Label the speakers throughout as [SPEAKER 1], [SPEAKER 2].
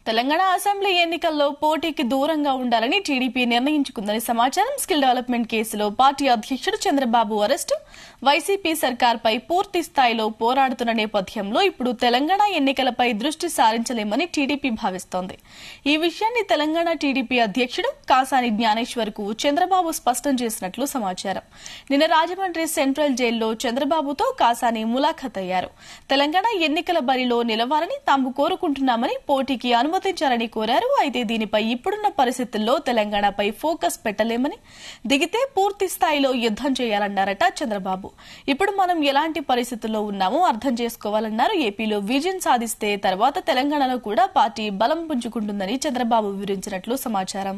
[SPEAKER 1] Telangana assembly ఎన్నికల్లో పోటీకి దూరంగా ఉండాలని టీడీపీ నిర్ణయించుకుందని సమాచారం స్కిల్ డెవలప్మెంట్ కేసులో పార్టీ అధ్యక్షుడు చంద్రబాబు అరెస్టు వైసీపీ సర్కార్పై పూర్తి స్థాయిలో పోరాడుతున్న నేపథ్యంలో ఇప్పుడు తెలంగాణ ఎన్నికలపై దృష్టి సారించలేమని టీడీపీ భావిస్తోంది ఈ విషయాన్ని తెలంగాణ టీడీపీ అధ్యక్షుడు కాసాని జ్ఞానేశ్వర్ కు చంద్రబాబు స్పష్టం చేసినట్లు సమాచారం నిన్న రాజమండ్రి సెంట్రల్ జైల్లో చంద్రబాబుతో కాసాని ములాఖత్ అయ్యారు తెలంగాణ ఎన్నికల బరిలో నిలవాలని తాము కోరుకుంటున్నామని పోటీకి అనుమతించాలని కోరారు అయితే దీనిపై ఇప్పుడున్న పరిస్థితుల్లో తెలంగాణపై ఫోకస్ పెట్టలేమని దిగితే పూర్తి స్థాయిలో యుద్దం చేయాలన్నారట చంద్రబాబు ఇప్పుడు మనం ఎలాంటి పరిస్థితుల్లో ఉన్నామో అర్థం చేసుకోవాలన్నారు ఏపీలో విజయం సాధిస్తే తర్వాత తెలంగాణలో కూడా పార్టీ బలం పుంజుకుంటుందని చంద్రబాబు వివరించినట్లు సమాచారం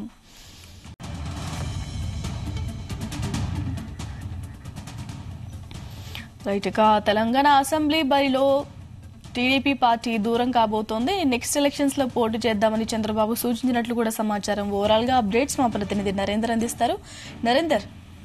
[SPEAKER 1] రైట్ ఇక తెలంగాణ అసెంబ్లీ బరిలో టీడీపీ పార్టీ దూరం కాబోతోంది నెక్స్ట్ ఎలక్షన్స్ లో పోటీ చేద్దామని చంద్రబాబు సూచించినట్లు కూడా సమాచారం ఓవరాల్ గా అప్డేట్స్ మా ప్రతినిధి నరేందర్ అందిస్తారు Narender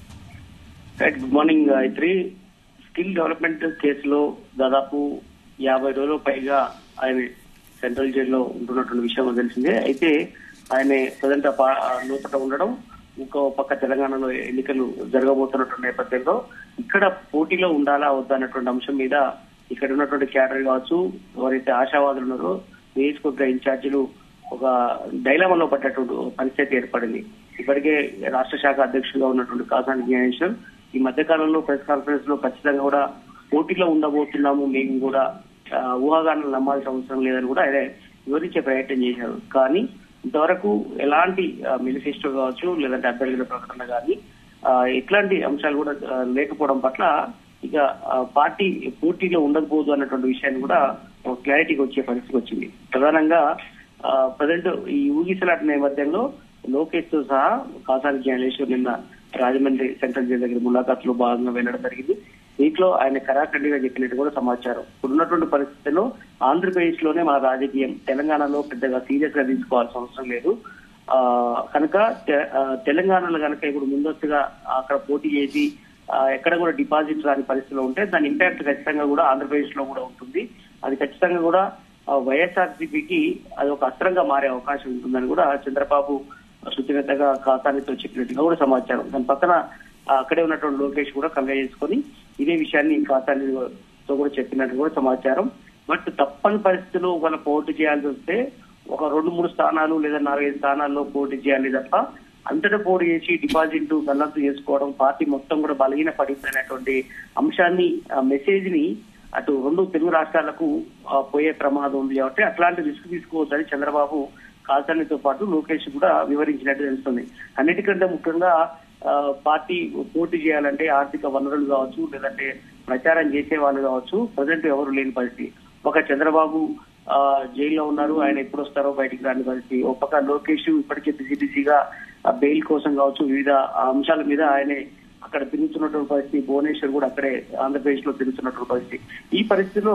[SPEAKER 2] right good morning Gayatri skill development కేసులో దాదాపు యాభై రోజుల పైగా ఆయన సెంట్రల్ జైల్లో ఉంటున్నటువంటి విషయం తెలిసిందే అయితే ఆయన ప్రజెంట్ లోపల ఉండడం ఇంకో పక్క తెలంగాణలో ఎన్నికలు జరగబోతున్నటువంటి నేపథ్యంలో ఇక్కడ పోటీలో ఉండాలా వద్దా అన్నటువంటి అంశం మీద ఇక్కడ ఉన్నటువంటి క్యాడర్ కావచ్చు ఎవరైతే ఆశావాదులు ఉన్నారో నియోజకవర్గ ఇన్ఛార్జీలు ఒక డైలమాలో పడ్డటువంటి పరిస్థితి ఏర్పడింది ఇప్పటికే రాష్ట్ర శాఖ అధ్యక్షులుగా ఉన్నటువంటి కాసాని జ్ఞానేశ్వర్ ఈ మధ్య కాలంలో ప్రెస్ కాన్ఫరెన్స్ లో ఖచ్చితంగా కూడా పోటీలో ఉండబోతున్నాము మేము కూడా ఆ, ఊహాగానాలు నమ్మాల్సిన అవసరం లేదని కూడా ఆయన వివరించే ప్రయత్నం చేశారు కానీ ఇంతవరకు ఎలాంటి మేనిఫెస్టో కావచ్చు లేదంటే అభ్యర్థుల ప్రకటన కానీ ఆ, ఇట్లాంటి అంశాలు కూడా ఆ, లేకపోవడం పట్ల ఇక ఆ, పార్టీ పోటీలో ఉండకపోదు అన్నటువంటి విషయాన్ని కూడా ఒక క్లారిటీకి వచ్చే పరిస్థితి వచ్చింది ప్రధానంగా ప్రజెంట్ ఈ ఊగిసలాట నేపథ్యంలో లోకేష్ తో సహా కాసాని జ్ఞానేశ్వర్ నిన్న రాజమండ్రి సెంట్రల్ జైలు దగ్గర ములాఖాత్ లో భాగంగా వెళ్ళడం జరిగింది దీంట్లో ఆయన కరాఖండిగా చెప్పినట్టు కూడా సమాచారం ఇప్పుడున్నటువంటి పరిస్థితుల్లో ఆంధ్రప్రదేశ్ లోనే మన రాజకీయం తెలంగాణలో పెద్దగా సీరియస్ గా తీసుకోవాల్సిన అవసరం లేదు ఆ కనుక తె- ఆ, తెలంగాణలో కనుక ఇప్పుడు ముందస్తుగా అక్కడ పోటీ చేసి ఆ, ఎక్కడ కూడా డిపాజిట్ రాని పరిస్థితిలో ఉంటే దాని ఇంపాక్ట్ ఖచ్చితంగా కూడా ఆంధ్రప్రదేశ్ లో కూడా ఉంటుంది అది ఖచ్చితంగా కూడా వైఎస్ఆర్సీపీకి అది ఒక అస్త్రంగా మారే అవకాశం ఉంటుందని కూడా చంద్రబాబు శుచినతగా కాసానితో చెప్పినట్టుగా కూడా సమాచారం దాని పక్కన ఆ, అక్కడే ఉన్నటువంటి లోకేష్ కూడా కన్వే చేసుకొని ఇదే విషయాన్ని కాసానితో కూడా చెప్పినట్టు కూడా సమాచారం బట్ తప్పని పరిస్థితుల్లో వాళ్ళ పోటీ చేయాల్సి వస్తే ఒక రెండు మూడు స్థానాలు లేదా నాలుగైదు స్థానాల్లో పోటీ చేయాలి తప్ప అంతటా పోటీ చేసి డిపాజిట్ గల్లంతు చేసుకోవడం పార్టీ మొత్తం కూడా బలహీన పడిపోయినటువంటి అంశాన్ని మెసేజ్ ని అటు రెండు తెలుగు రాష్ట్రాలకు ఆ, పోయే ప్రమాదం ఉంది కాబట్టి అట్లాంటి రిస్క్ తీసుకోవద్దని చంద్రబాబు కాసానితో పాటు లోకేష్ కూడా వివరించినట్టు తెలుస్తుంది అన్నిటికంటే ముఖ్యంగా ఆ, పార్టీ పోటీ చేయాలంటే ఆర్థిక వనరులు కావచ్చు లేదంటే ప్రచారం చేసే వాళ్ళు కావచ్చు ప్రజెంట్ ఎవరు లేని పరిస్థితి ఒక చంద్రబాబు ఆ, జైల్లో ఉన్నారు ఆయన ఎప్పుడు వస్తారో బయటికి రాని పరిస్థితి ఒక పక్క లోకేష్ ఇప్పటికే బిజీ బిజీగా ఆ బెయిల్ కోసం కావచ్చు వివిధ అంశాల మీద ఆయనే అక్కడ తిరుగుతున్నటువంటి పరిస్థితి భువనేశ్వర్ కూడా అక్కడే ఆంధ్రప్రదేశ్ లో తిరుగుతున్నటువంటి పరిస్థితి ఈ పరిస్థితిలో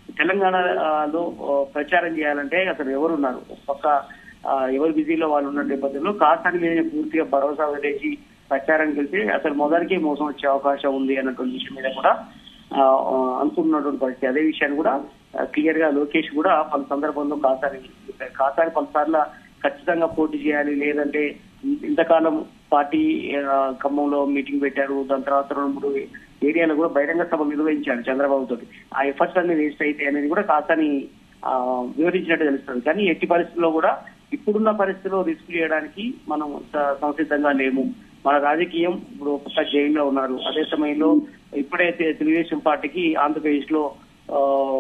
[SPEAKER 2] తెలంగాణలో ఆ, ప్రచారం చేయాలంటే అసలు ఎవరున్నారు ఒక పక్క ఆ, ఎవరు బిజీలో వాళ్ళు ఉన్న నేపథ్యంలో కాసాని మీద పూర్తిగా భరోసా వదిలేసి ప్రచారానికి వెళ్తే అసలు మొదటికే మోసం వచ్చే అవకాశం ఉంది అన్నటువంటి విషయం మీద కూడా ఆ, ఆ, అనుకుంటున్నటువంటి పరిస్థితి అదే విషయాన్ని కూడా క్లియర్ గా లోకేష్ కూడా పలు సందర్భంలో కాసాని కాసాని పలుసార్లు ఖచ్చితంగా పోటీ చేయాలి లేదంటే ఇంతకాలం పార్టీ ఆ, ఖమ్మంలో మీటింగ్ పెట్టారు దాని తర్వాత రెండు మూడు ఏరియాలో కూడా బహిరంగ సభ నిర్వహించారు చంద్రబాబు తోటి ఆ ఎఫర్ట్స్ అన్ని వేస్ట్ అయితే అనేది కూడా కాసాని ఆ, వివరించినట్టు తెలుస్తుంది కానీ ఎట్టి పరిస్థితుల్లో కూడా ఇప్పుడున్న పరిస్థితిలో రిస్క్ చేయడానికి మనం స- సంసిద్ధంగా లేము మన రాజకీయం ఇప్పుడు ఒక జైల్లో ఉన్నారు అదే సమయంలో ఇప్పుడైతే తెలుగుదేశం పార్టీకి ఆంధ్రప్రదేశ్ లో ఆ,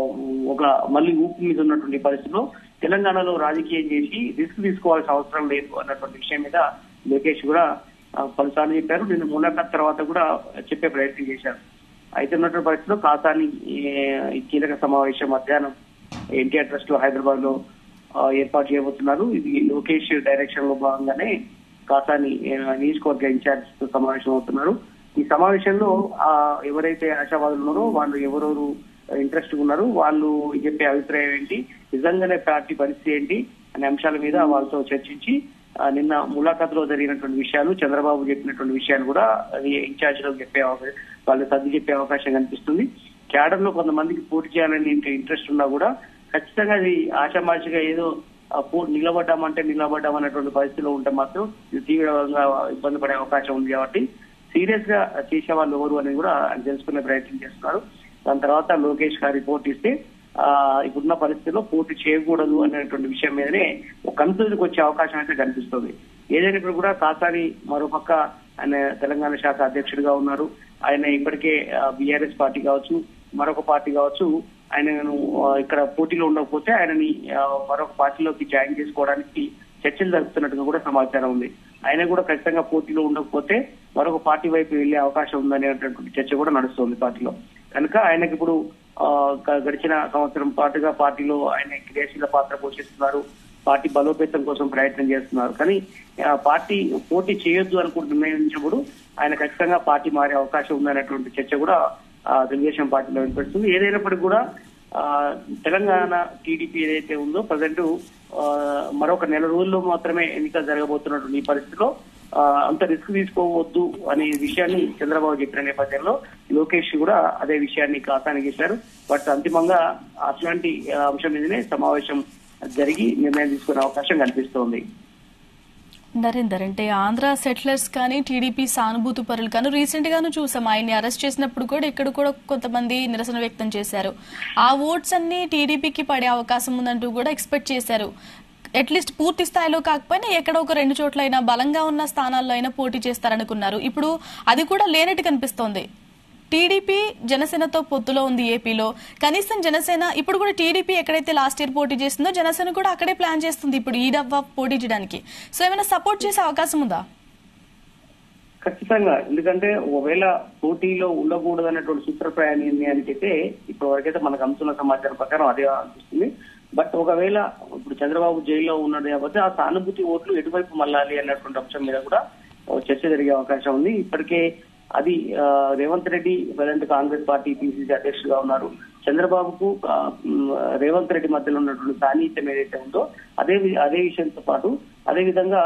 [SPEAKER 2] ఒక మళ్ళీ ఊపు మీద ఉన్నటువంటి పరిస్థితిలో తెలంగాణలో రాజకీయం చేసి రిస్క్ తీసుకోవాల్సిన అవసరం లేదు అన్నటువంటి విషయం మీద లోకేష్ కూడా ఆ, పలుసార్లు చెప్పారు నిన్న ములాఖాత్ తర్వాత కూడా చెప్పే ప్రయత్నం చేశారు అయితే ఉన్నటువంటి పరిస్థితిలో కాసాని ఈ ఈ కీలక సమావేశం మధ్యాహ్నం ఎన్టీఆర్ ట్రస్ట్ లో హైదరాబాద్ లో ఆ, ఏర్పాటు చేయబోతున్నారు ఇది లోకేష్ డైరెక్షన్ లో భాగంగానే కాసాని ఆ, నియోజకవర్గ ఇన్ఛార్జ్ తో సమావేశం అవుతున్నారు ఈ సమావేశంలో ఆ ఎవరైతే ఆశావాదులు ఉన్నారో వాళ్ళు ఎవరెవరు ఇంట్రెస్ట్ ఉన్నారు వాళ్ళు చెప్పే అభిప్రాయం ఏంటి నిజంగానే పార్టీ పరిస్థితి ఏంటి అనే అంశాల మీద వాళ్ళతో చర్చించి ఆ, నిన్న ములాఖాత్ లో జరిగినటువంటి విషయాలు చంద్రబాబు చెప్పినటువంటి విషయాలు కూడా అది ఇన్ఛార్జ్ లో చెప్పే అవకాశం వాళ్ళు సర్ది చెప్పే అవకాశం కనిపిస్తుంది క్యాడర్ లో కొంతమందికి పోటీ చేయాలని ఇంట్రెస్ట్ ఉన్నా కూడా ఖచ్చితంగా అది ఆషామాషిగా ఏదో ఆ, పో- నిలబడ్డామంటే నిలబడ్డాం అనేటువంటి పరిస్థితిలో ఉంటే మాత్రం ఇది తీవ్రంగా ఇబ్బంది పడే అవకాశం ఉంది కాబట్టి సీరియస్ గా చేసే వాళ్ళు ఎవరు అనేది కూడా ఆయన తెలుసుకునే ప్రయత్నం చేస్తున్నారు దాని తర్వాత లోకేష్ గారి రిపోర్ట్ ఇస్తే ఆ ఇప్పుడున్న పరిస్థితిలో పోటీ చేయకూడదు అనేటువంటి విషయం మీదనే ఒక కన్ఫ్యూజన్ వచ్చే అవకాశం అయితే కనిపిస్తుంది ఏదైనప్పుడు కూడా కాసారి మరోపక్క ఆయన తెలంగాణ శాఖ అధ్యక్షుడిగా ఉన్నారు ఆయన ఇప్పటికే బీఆర్ఎస్ పార్టీ కావచ్చు మరొక పార్టీ కావచ్చు ఆయనను ఆ, ఇక్కడ పోటీలో ఉండకపోతే ఆయనని ఆ, మరొక పార్టీలోకి జాయిన్ చేసుకోవడానికి చర్చలు జరుపుతున్నట్టుగా కూడా సమాచారం ఉంది ఆయన కూడా ఖచ్చితంగా పోటీలో ఉండకపోతే మరొక పార్టీ వైపు వెళ్లే అవకాశం ఉందనేటువంటి చర్చ కూడా నడుస్తుంది పార్టీలో కనుక ఆయనకి ఇప్పుడు ఆ, గ- గడిచిన సంవత్సరం పాటుగా పార్టీలో ఆయన క్రియాశీల పాత్ర పోషిస్తున్నారు పార్టీ బలోపేతం కోసం ప్రయత్నం చేస్తున్నారు కానీ ఆ, పార్టీ పోటీ చేయొద్దు అనుకుంటూ నిర్ణయించినప్పుడు ఆయన ఖచ్చితంగా పార్టీ మారే అవకాశం ఉందనేటువంటి చర్చ కూడా ఆ, తెలుగుదేశం పార్టీలో వినిపిస్తుంది ఏదైనప్పటికీ కూడా ఆ, తెలంగాణ టీడీపీ ఏదైతే ఉందో ప్రజెంట్ మరొక నెల రోజుల్లో మాత్రమే ఎన్నికలు జరగబోతున్నటువంటి ఈ పరిస్థితిలో ఆ, అంత రిస్క్ తీసుకోవద్దు అనే విషయాన్ని చంద్రబాబు చెప్పిన నేపథ్యంలో లోకేష్ కూడా అదే విషయాన్ని ఖాతానికి ఇచ్చారు బట్ అంతిమంగా అట్లాంటి ఆ, అంశం మీదనే సమావేశం జరిగి నిర్ణయం తీసుకునే అవకాశం కనిపిస్తోంది
[SPEAKER 1] నరేందర్ అంటే ఆంధ్ర సెటిలర్స్ కానీ టీడీపీ సానుభూతి పరులు కానీ రీసెంట్ గాను చూసాం ఆయన్ని అరెస్ట్ చేసినప్పుడు కూడా ఇక్కడ కూడా కొంతమంది నిరసన వ్యక్తం చేశారు ఆ ఓట్స్ అన్ని టీడీపీకి పడే అవకాశం ఉందంటూ కూడా ఎక్స్పెక్ట్ చేశారు అట్లీస్ట్ పూర్తి స్థాయిలో కాకపోయినా ఎక్కడ ఒక రెండు చోట్ల అయినా బలంగా ఉన్న స్థానాల్లో అయినా పోటీ చేస్తారనుకున్నారు ఇప్పుడు అది కూడా లేనట్టు కనిపిస్తోంది టీడీపీ జనసేనతో పొత్తులో ఉంది ఏపీలో కనీసం జనసేన ఇప్పుడు కూడా టీడీపీ ఎక్కడైతే లాస్ట్ ఇయర్ పోటీ చేస్తుందో జనసేన కూడా అక్కడే ప్లాన్ చేస్తుంది ఇప్పుడు ఈ డబ్బా పోటీ చేయడానికి సో ఏమైనా సపోర్ట్ చేసే అవకాశం ఉందా
[SPEAKER 2] ఖచ్చితంగా ఎందుకంటే ఒకవేళ పోటీలో ఉండకూడదు అనేటువంటి సూత్రప్రాయ నిర్ణయానికి అయితే ఇప్పటి వరకైతే మనకు అందుతున్న సమాచారం ప్రకారం అదే అనిపిస్తుంది బట్ ఒకవేళ ఇప్పుడు చంద్రబాబు జైల్లో ఉన్నాడు కాబట్టి ఆ సానుభూతి ఓట్లు ఎటువైపు మళ్ళాలి అన్నటువంటి అంశం మీద కూడా ఓ చర్చ జరిగే అవకాశం ఉంది ఇప్పటికే అది ఆ, Revanth Reddy present Congress party PCC అధ్యక్షుడుగా ఉన్నారు చంద్రబాబుకు ఆ, మ్, రేవంత్ రెడ్డి మధ్యలో ఉన్నటువంటి సాన్నిహిత్యం ఏదైతే ఉందో అదే వి- అదే విషయంతో పాటు అదే విధంగా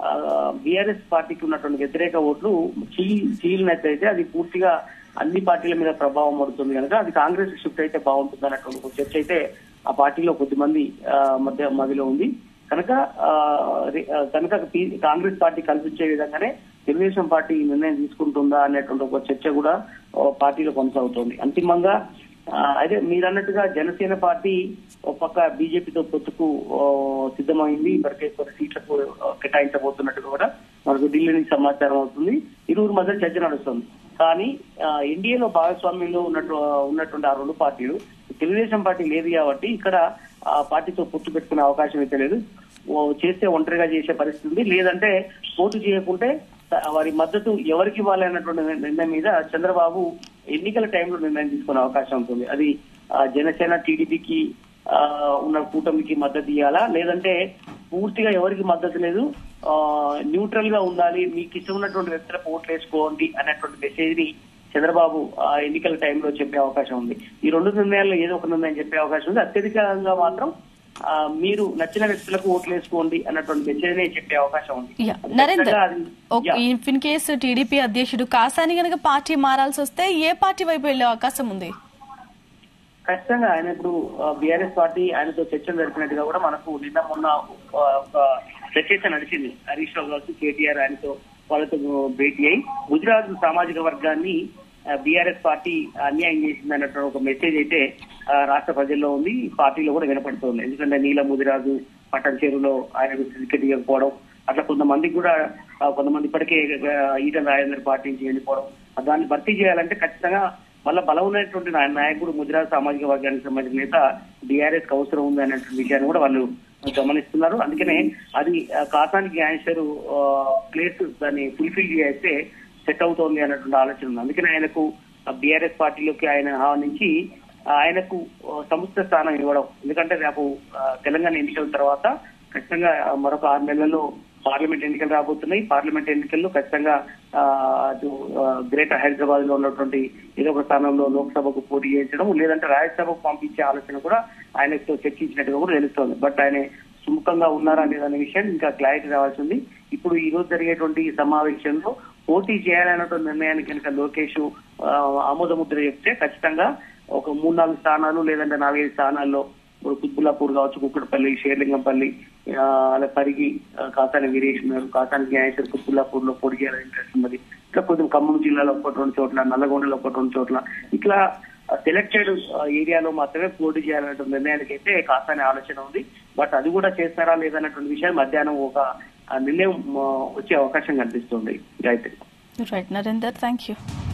[SPEAKER 2] బీఆర్ఎస్ పార్టీకి ఉన్నటువంటి వ్యతిరేక ఓట్లు చీల్ చీలినట్లయితే అది పూర్తిగా అన్ని పార్టీల మీద ప్రభావం పడుతుంది కనుక అది కాంగ్రెస్ షిఫ్ట్ అయితే బాగుంటుంది అన్నటువంటి ఒక చర్చ అయితే ఆ పార్టీలో కొద్దిమంది ఆ, మధ్య మధ్యలో ఉంది కనుక ఆ, రి- ఆ, కనుక పి- కాంగ్రెస్ పార్టీ కల్పించే విధంగానే తెలుగుదేశం పార్టీ ఈ నిర్ణయం తీసుకుంటుందా అనేటువంటి ఒక చర్చ కూడా ఆ, పార్టీలో కొనసాగుతోంది అంతిమంగా ఆ, అదే మీరు అన్నట్టుగా జనసేన పార్టీ ఒక పక్క బీజేపీతో పొత్తుకు ఆ, సిద్ధమైంది ఇప్పటికే కొన్ని సీట్లకు ఆ, కేటాయించబోతున్నట్టుగా కూడా మనకు ఢిల్లీ నుంచి సమాచారం అవుతుంది ఇరువురు మధ్య చర్చ నడుస్తుంది కానీ ఎన్డీఏలో భాగస్వామ్యంలో ఉన్నట్టు ఉన్నటువంటి ఆ రెండు పార్టీలు తెలుగుదేశం పార్టీ లేదు కాబట్టి ఇక్కడ ఆ పార్టీతో పొత్తు పెట్టుకునే అవకాశం అయితే లేదు ఓ చేస్తే ఒంటరిగా చేసే పరిస్థితి ఉంది లేదంటే పోటీ చేయకుంటే త- వారి మద్దతు ఎవరికి ఇవ్వాలి అన్నటువంటి నిర్ణయం మీద చంద్రబాబు ఎన్నికల టైంలో నిర్ణయం తీసుకునే అవకాశం ఉంటుంది అది ఆ, జనసేన టీడీపీకి ఉన్న కూటమికి మద్దతు ఇవ్వాలా లేదంటే పూర్తిగా ఎవరికి మద్దతు లేదు న్యూట్రల్ గా ఉండాలి మీకు ఇష్టం ఉన్నటువంటి వ్యక్తులకు ఓట్లు వేసుకోండి అనేటువంటి మెసేజ్ ని చంద్రబాబు ఆ ఎన్నికల టైంలో చెప్పే అవకాశం ఉంది ఈ రెండు నిర్ణయాల్లో ఏదో ఒక నిర్ణయం చెప్పే అవకాశం ఉంది అత్యధికంగా మాత్రం ఆ, మీరు నచ్చిన వ్యక్తులకు ఓట్లు వేసుకోండి అన్నటువంటి మెసేజ్ నే చెప్పే అవకాశం ఉంది
[SPEAKER 1] యా, నరేందర్
[SPEAKER 2] ఖచ్చితంగా అది- యా.
[SPEAKER 1] ఇన్ కేస్ టీడీపీ అధ్యక్షుడు కాసాని గనక పార్టీ మారాల్సి వస్తే ఏ పార్టీ వైపు వెళ్లే అవకాశం ఉంది
[SPEAKER 2] ఖచ్చితంగా ఆయన ఇప్పుడు బీఆర్ఎస్ పార్టీ ఆయనతో చర్చలు జరిపినట్టుగా కూడా మనకు నిన్న మొన్న ఆ, ఒక చర్చ నడిచింది హరీష్ రావు గారు కేటీఆర్ ఆయనతో వాళ్ళతో భేటీ అయి గుజరాత్ సామాజిక వర్గాన్ని బీఆర్ఎస్ పార్టీ అన్యాయం చేసింది అన్నట్టు ఒక మెసేజ్ అయితే ఆ, రాష్ట్ర ప్రజల్లో ఉంది పార్టీలో కూడా వినపడుతోంది ఎందుకంటే నీల ముదిరాజు పట్టణ చెరువులో ఆయనకు టికెట్ ఇవ్వకపోవడం అట్లా కొంతమందికి కూడా ఆ, కొంతమంది ఇప్పటికే ఆ, ఈటల రాజేందర్ పార్టీ నుంచి వెళ్ళిపోవడం దాన్ని భర్తీ చేయాలంటే ఖచ్చితంగా మళ్ళా బలం ఉన్నటువంటి నా- నాయకుడు ముదిరాజ్ సామాజిక వర్గానికి సంబంధించిన నేత బీఆర్ఎస్ కి అవసరం ఉంది అనేటువంటి విషయాన్ని కూడా వాళ్ళు గమనిస్తున్నారు అందుకనే అది ఆ, కాసానికి ఆన్సర్ ప్లేస్ దాన్ని ఫుల్ఫిల్ చేస్తే సెట్ అవుతోంది అన్నటువంటి ఆలోచన ఉంది అందుకనే ఆయనకు బీఆర్ఎస్ పార్టీలోకి ఆయన ఆహ్వానించి ఆయనకు ఆ, సముచిత స్థానం ఇవ్వడం ఎందుకంటే రేపు ఆ, తెలంగాణ ఎన్నికల తర్వాత ఖచ్చితంగా ఆ, మరొక ఆరు నెలల్లో పార్లమెంట్ ఎన్నికలు రాబోతున్నాయి పార్లమెంట్ ఎన్నికల్లో ఖచ్చితంగా ఆ, అటు ఆ, గ్రేటర్ హైదరాబాద్ లో ఉన్నటువంటి ఏదో ఒక స్థానంలో లోక్సభకు పోటీ చేయించడం లేదంటే రాజ్యసభకు పంపించే ఆలోచన కూడా ఆయనతో చర్చించినట్టుగా కూడా తెలుస్తోంది బట్ ఆయన సుముఖంగా ఉన్నారా లేదనే విషయాన్ని ఇంకా క్లారిటీ రావాల్సింది ఇప్పుడు ఈ రోజు జరిగేటువంటి ఈ సమావేశంలో పోటీ చేయాలన్నటువంటి నిర్ణయానికి కనుక లోకేష్ ఆ, ఆమోద ముద్ర చెప్తే ఖచ్చితంగా ఒక మూడు నాలుగు స్థానాలు లేదంటే నాలుగైదు స్థానాల్లో ఇప్పుడు కుత్బుల్లాపూర్ కావచ్చు కుక్కడపల్లి షేర్లింగంపల్లి ఆ, అలా పరిగి ఆ, కాసాని వీరేష్ ఉన్నారు కాసాని న్యాయసరికి పుల్లాపూర్ లో పోటీ చేయాలని ఇంట్రెస్ట్ ఉన్నది ఇట్లా కొంచెం ఖమ్మం జిల్లాలో ఒకటి రెండు చోట్ల నల్లగొండలో ఒకటి రెండు చోట్ల ఇట్లా సెలెక్టెడ్ ఏరియాలో మాత్రమే పోటీ చేయాలనే నిర్ణయానికి అయితే కాసాని ఆలోచన ఉంది బట్ అది కూడా చేస్తారా లేదన్నటువంటి విషయం మధ్యాహ్నం ఒక ఆ, నిర్ణయం ఆ, వచ్చే అవకాశం కనిపిస్తుంది Gayatri
[SPEAKER 1] right Narender thank you